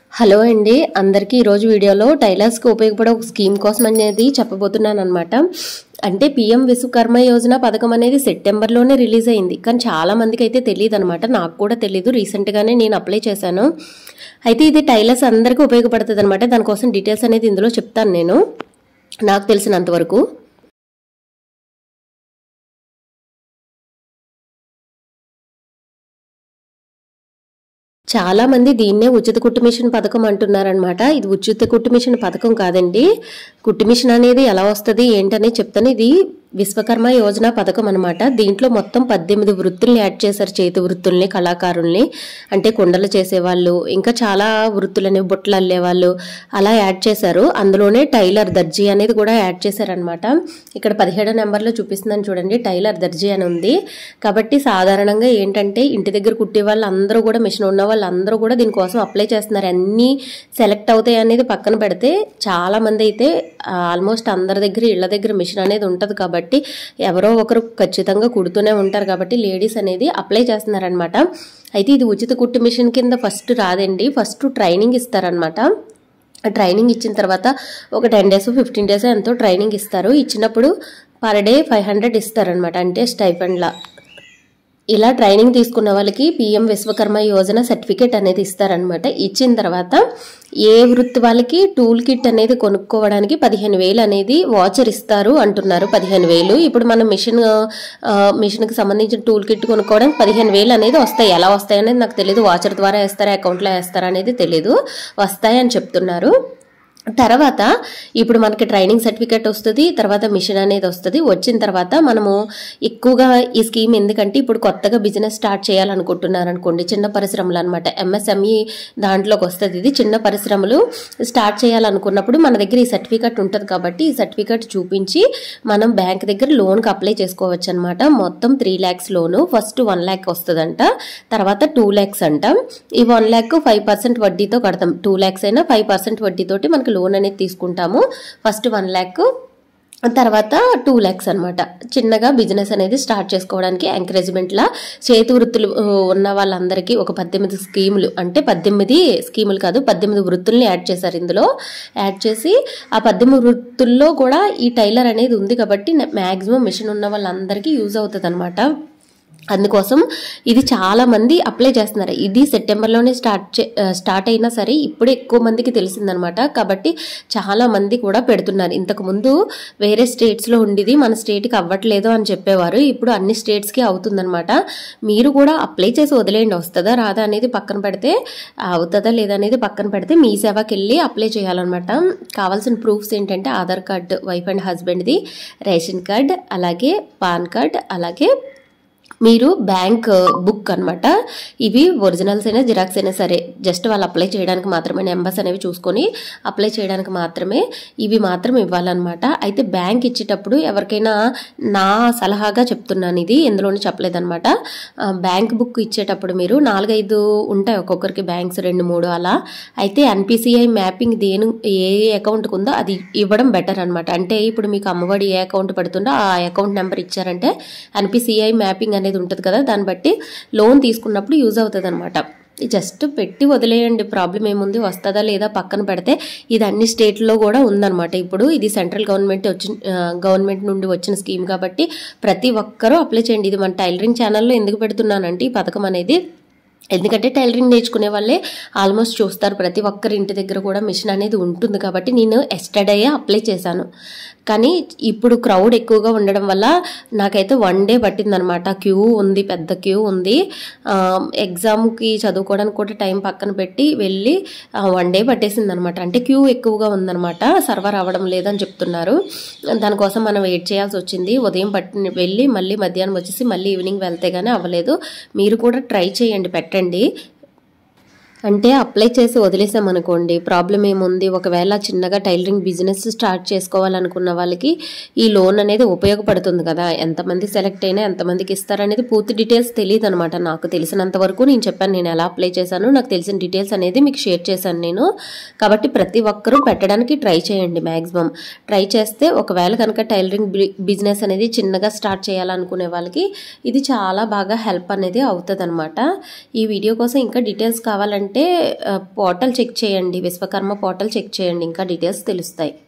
hello అండి అందరికీ ఈరోజు వీడియోలో టైలర్స్కి ఉపయోగపడే ఒక స్కీమ్ కోసం అనేది చెప్పబోతున్నాను అనమాట అంటే పిఎం విశ్వకర్మ యోజన పథకం అనేది సెప్టెంబర్లోనే రిలీజ్ అయింది కానీ చాలా మందికి అయితే తెలియదు అనమాట నాకు కూడా తెలియదు రీసెంట్గానే నేను అప్లై చేశాను అయితే ఇది టైలర్స్ అందరికీ ఉపయోగపడుతుంది అనమాట దానికోసం డీటెయిల్స్ అనేది ఇందులో చెప్తాను నేను నాకు తెలిసినంత వరకు చాలా మంది దీన్నే ఉచిత కుట్టు మిషన్ పథకం అంటున్నారనమాట ఇది ఉచిత కుట్టు మిషన్ పథకం కాదండి కుట్టు మిషన్ అనేది ఎలా వస్తుంది ఏంటనేది చెప్తాను ఇది విశ్వకర్మ యోజన పథకం అనమాట దీంట్లో మొత్తం పద్దెనిమిది వృత్తుల్ని యాడ్ చేశారు చేతి వృత్తుల్ని కళాకారుల్ని అంటే కుండలు చేసేవాళ్ళు ఇంకా చాలా వృత్తులని బుట్టలు అల్లేవాళ్ళు అలా యాడ్ చేశారు అందులోనే టైలర్ దర్జీ అనేది కూడా యాడ్ చేశారనమాట ఇక్కడ పదిహేడో నెంబర్లో చూపిస్తుందని చూడండి టైలర్ దర్జీ అని ఉంది కాబట్టి సాధారణంగా ఏంటంటే ఇంటి దగ్గర కుట్టే వాళ్ళు అందరూ కూడా మిషన్ ఉన్న వాళ్ళందరూ కూడా దీనికోసం అప్లై చేస్తున్నారు అన్నీ సెలెక్ట్ అవుతాయి అనేది పక్కన పెడితే చాలా మంది అయితే ఆల్మోస్ట్ అందరి దగ్గర ఇళ్ళ దగ్గర మిషన్ అనేది ఉంటుంది కాబట్టి ఎవరో ఒకరు ఖచ్చితంగా కుడుతూనే ఉంటారు కాబట్టి లేడీస్ అనేది అప్లై చేస్తున్నారనమాట అయితే ఇది ఉచిత కుట్టు మిషన్ కింద ఫస్ట్ రాదండి ఫస్ట్ ట్రైనింగ్ ఇస్తారనమాట ట్రైనింగ్ ఇచ్చిన తర్వాత ఒక టెన్ డేస్ ఫిఫ్టీన్ డేస్ ఎంతో ట్రైనింగ్ ఇస్తారు ఇచ్చినప్పుడు పర్ డే ఫైవ్ హండ్రెడ్ ఇస్తారనమాట అంటే స్టైఫండ్లా ఇలా ట్రైనింగ్ తీసుకున్న వాళ్ళకి పిఎం విశ్వకర్మ యోజన సర్టిఫికేట్ అనేది ఇస్తారనమాట ఇచ్చిన తర్వాత ఏ వృత్తి వాళ్ళకి టూల్ కిట్ అనేది కొనుక్కోవడానికి పదిహేను వేలు అనేది వాచర్ ఇస్తారు అంటున్నారు పదిహేను వేలు ఇప్పుడు మనం మిషన్ మిషన్కి సంబంధించిన టూల్ కిట్ కొనుక్కోవడానికి పదిహేను వేలు అనేది వస్తాయి ఎలా వస్తాయి అనేది నాకు తెలియదు వాచర్ ద్వారా వేస్తారా అకౌంట్లో వేస్తారా అనేది తెలియదు వస్తాయని చెప్తున్నారు తర్వాత ఇప్పుడు మనకి ట్రైనింగ్ సర్టిఫికేట్ వస్తుంది తర్వాత మిషన్ అనేది వస్తుంది వచ్చిన తర్వాత మనము ఎక్కువగా ఈ స్కీమ్ ఎందుకంటే ఇప్పుడు కొత్తగా బిజినెస్ స్టార్ట్ చేయాలనుకుంటున్నారు అనుకోండి చిన్న పరిశ్రమలు అనమాట ఎంఎస్ఎంఈ దాంట్లోకి వస్తుంది ఇది చిన్న పరిశ్రమలు స్టార్ట్ చేయాలనుకున్నప్పుడు మన దగ్గర ఈ సర్టిఫికేట్ ఉంటుంది కాబట్టి ఈ సర్టిఫికేట్ చూపించి మనం బ్యాంక్ దగ్గర లోన్కి అప్లై చేసుకోవచ్చు అనమాట మొత్తం three lakhs loan first one lakh వస్తుందంట తర్వాత టూ ల్యాక్స్ అంట ఈ వన్ ల్యాక్ ఫైవ్ పర్సెంట్ వడ్డీతో కడతాం టూ ల్యాక్స్ అయినా ఫైవ్ పర్సెంట్ వడ్డీతోటి మనకి లోన్ అనేది తీసుకుంటాము ఫస్ట్ వన్ ల్యాక్ తర్వాత టూ ల్యాక్స్ అనమాట చిన్నగా బిజినెస్ అనేది స్టార్ట్ చేసుకోవడానికి ఎంకరేజ్మెంట్లా చేతి వృత్తులు ఉన్న వాళ్ళందరికీ ఒక పద్దెనిమిది స్కీములు అంటే పద్దెనిమిది స్కీములు కాదు పద్దెనిమిది వృత్తుల్ని యాడ్ చేశారు ఇందులో యాడ్ చేసి ఆ పద్దెనిమిది వృత్తుల్లో కూడా ఈ టైలర్ అనేది ఉంది కాబట్టి మ్యాక్సిమం మిషన్ ఉన్న వాళ్ళందరికీ యూజ్ అవుతుంది అనమాట అందుకోసం ఇది చాలా మంది అప్లై చేస్తున్నారు ఇది సెప్టెంబర్లోనే స్టార్ట్ స్టార్ట్ అయినా సరే ఇప్పుడు ఎక్కువ మందికి తెలిసిందనమాట కాబట్టి చాలా మంది కూడా పెడుతున్నారు ఇంతకు ముందు వేరే స్టేట్స్లో ఉండేది మన స్టేట్కి అవ్వట్లేదు అని చెప్పేవారు ఇప్పుడు అన్ని స్టేట్స్కి అవుతుందనమాట మీరు కూడా అప్లై చేసి వదిలేయండి వస్తుందా రాదా అనేది పక్కన పెడితే అవుతుందా లేదా అనేది పక్కన పెడితే మీ సేవకి వెళ్ళి అప్లై చేయాలన్నమాట కావాల్సిన ప్రూఫ్స్ ఏంటంటే ఆధార్ కార్డ్ వైఫ్ అండ్ హస్బెండ్ది రేషన్ కార్డ్ అలాగే పాన్ కార్డ్ అలాగే మీరు బ్యాంక్ బుక్ అనమాట ఇవి ఒరిజినల్స్ అయినా జిరాక్స్ అయినా సరే జస్ట్ వాళ్ళు అప్లై చేయడానికి మాత్రమే నెంబర్స్ అనేవి చూసుకొని అప్లై చేయడానికి మాత్రమే ఇవి మాత్రం ఇవ్వాలన్నమాట అయితే బ్యాంక్ ఇచ్చేటప్పుడు ఎవరికైనా నా సలహాగా చెప్తున్నాను ఇది ఎందులోనూ చెప్పలేదన్నమాట బ్యాంక్ బుక్ ఇచ్చేటప్పుడు మీరు నాలుగైదు ఉంటాయి ఒక్కొక్కరికి బ్యాంక్స్ రెండు మూడు అలా అయితే ఎన్పిసిఐ మ్యాపింగ్ దేని ఏ అకౌంట్కి ఉందో అది ఇవ్వడం బెటర్ అనమాట అంటే ఇప్పుడు మీకు అమ్మఒడి ఏ అకౌంట్ పడుతుందో ఆ అకౌంట్ నెంబర్ ఇచ్చారంటే ఎన్పిసిఐ మ్యాపింగ్ అనేది అనేది ఉంటుంది కదా దాన్ని బట్టి లోన్ తీసుకున్నప్పుడు యూజ్ అవుతుంది అనమాట జస్ట్ పెట్టి వదిలేయండి ప్రాబ్లం ఏముంది వస్తుందా లేదా పక్కన పెడితే ఇది అన్ని స్టేట్లో కూడా ఉందన్నమాట ఇప్పుడు ఇది సెంట్రల్ గవర్నమెంట్ వచ్చిన గవర్నమెంట్ నుండి వచ్చిన స్కీమ్ కాబట్టి ప్రతి ఒక్కరూ అప్లై చేయండి ఇది మన టైలరింగ్ ఛానల్లో ఎందుకు పెడుతున్నానంటే ఈ పథకం అనేది ఎందుకంటే టైలరింగ్ నేర్చుకునే వాళ్ళే ఆల్మోస్ట్ చూస్తారు ప్రతి ఒక్కరి ఇంటి దగ్గర కూడా మిషన్ అనేది ఉంటుంది కాబట్టి నేను ఎస్టర్డే అప్లై చేశాను కానీ ఇప్పుడు క్రౌడ్ ఎక్కువగా ఉండడం వల్ల నాకైతే వన్ డే పట్టిందనమాట క్యూ ఉంది పెద్ద క్యూ ఉంది ఎగ్జామ్కి చదువుకోవడానికి కూడా టైం పక్కన పెట్టి వెళ్ళి వన్ డే పట్టేసింది అనమాట అంటే క్యూ ఎక్కువగా ఉందనమాట సర్వర్ అవ్వడం లేదని చెప్తున్నారు దానికోసం మనం వెయిట్ చేయాల్సి వచ్చింది ఉదయం పట్టి వెళ్ళి మళ్ళీ మధ్యాహ్నం వచ్చేసి మళ్ళీ ఈవినింగ్ వెళ్తే కానీ అవ్వలేదు మీరు కూడా ట్రై చేయండి పెట్టండి అంటే అప్లై చేసి వదిలేసామనుకోండి ప్రాబ్లం ఏముంది ఒకవేళ చిన్నగా టైలరింగ్ బిజినెస్ స్టార్ట్ చేసుకోవాలనుకున్న వాళ్ళకి ఈ లోన్ అనేది ఉపయోగపడుతుంది కదా ఎంతమంది సెలెక్ట్ అయినా ఎంతమందికి ఇస్తారనేది పూర్తి డీటెయిల్స్ తెలియదు అనమాట నాకు తెలిసినంత వరకు నేను చెప్పాను నేను ఎలా అప్లై చేశాను నాకు తెలిసిన డీటెయిల్స్ అనేది మీకు షేర్ చేశాను నేను కాబట్టి ప్రతి ఒక్కరూ పెట్టడానికి ట్రై చేయండి మ్యాక్సిమం ట్రై చేస్తే ఒకవేళ కనుక టైలరింగ్ బిజినెస్ అనేది చిన్నగా స్టార్ట్ చేయాలనుకునే వాళ్ళకి ఇది చాలా బాగా హెల్ప్ అనేది అవుతుంది ఈ వీడియో కోసం ఇంకా డీటెయిల్స్ కావాలంటే ఏంటంటే పోర్టల్ చెక్ చేయండి విశ్వకర్మ పోర్టల్ చెక్ చేయండి ఇంకా డీటెయిల్స్ తెలుస్తాయి